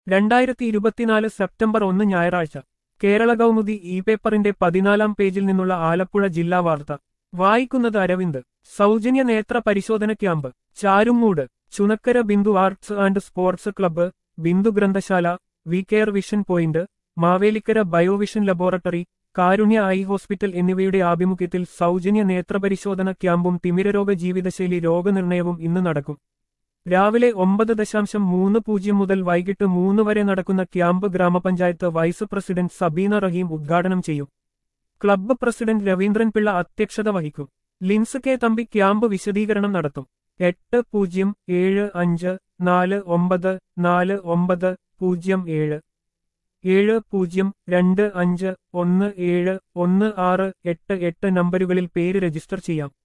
രണ്ടായിരത്തി ഇരുപത്തിനാല് സെപ്റ്റംബർ ഒന്ന് ഞായറാഴ്ച കേരള കൗമുദി ഇ പേപ്പറിന്റെ പതിനാലാം പേജിൽ നിന്നുള്ള ആലപ്പുഴ ജില്ലാ വാർത്ത വായിക്കുന്നത് അരവിന്ദ് സൗജന്യ നേത്ര പരിശോധന camp Charummoodu Chunakkara Bindu arts and sports club Bindu ഗ്രന്ഥശാല V care vision point Mavelikkara Biovision laboratory Karunya eye hospital എന്നിവയുടെ ആഭിമുഖ്യത്തിൽ സൗജന്യ നേത്രപരിശോധന ക്യാമ്പും തിമിരരോഗ ജീവിതശൈലി രോഗനിർണയവും ഇന്ന് നടക്കും രാവിലെ ഒമ്പത് ദശാംശം മൂന്ന് പൂജ്യം മുതൽ വൈകിട്ട് മൂന്ന് വരെ നടക്കുന്ന ക്യാമ്പ് ഗ്രാമപഞ്ചായത്ത് വൈസ് പ്രസിഡന്റ് സബീന റഹീം ഉദ്ഘാടനം ചെയ്യും ക്ലബ്ബ് പ്രസിഡന്റ് രവീന്ദ്രൻ പിള്ള അധ്യക്ഷത വഹിക്കും ലിൻസ് കെ തമ്പി ക്യാമ്പ് വിശദീകരണം നടത്തും എട്ട് പൂജ്യം ഏഴ് അഞ്ച് നാല് ഒമ്പത് നാല് ഒമ്പത് പൂജ്യം ഏഴ് ഏഴ് പൂജ്യം രണ്ട് അഞ്ച് ഒന്ന് ഏഴ് ഒന്ന് ആറ് എട്ട് എട്ട് നമ്പരുകളിൽ പേര് രജിസ്റ്റർ ചെയ്യാം